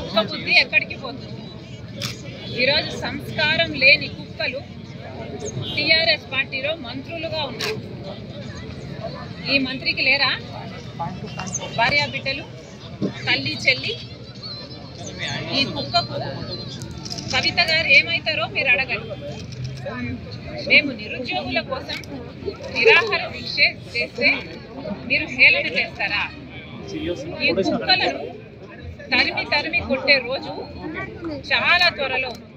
కుక్క బుద్ధి ఎక్కడికి పోతుంది ఈరోజు సంస్కారం లేని కుక్కలు టిఆర్ఎస్ పార్టీలో మంత్రులుగా ఉన్నారు ఈ మంత్రికి లేరా భార్యా బిడ్డలు తల్లి చెల్లి ఈ కుక్కకు కవిత గారు ఏమైతారో మీరు అడగండి మేము నిరుద్యోగుల కోసం నిరాహార దీక్ష చేస్తే మీరు హేళన చేస్తారా ఈ కుక్కలను తరిమి తరిమి కొట్టే రోజు చాలా త్వరలో ఉంది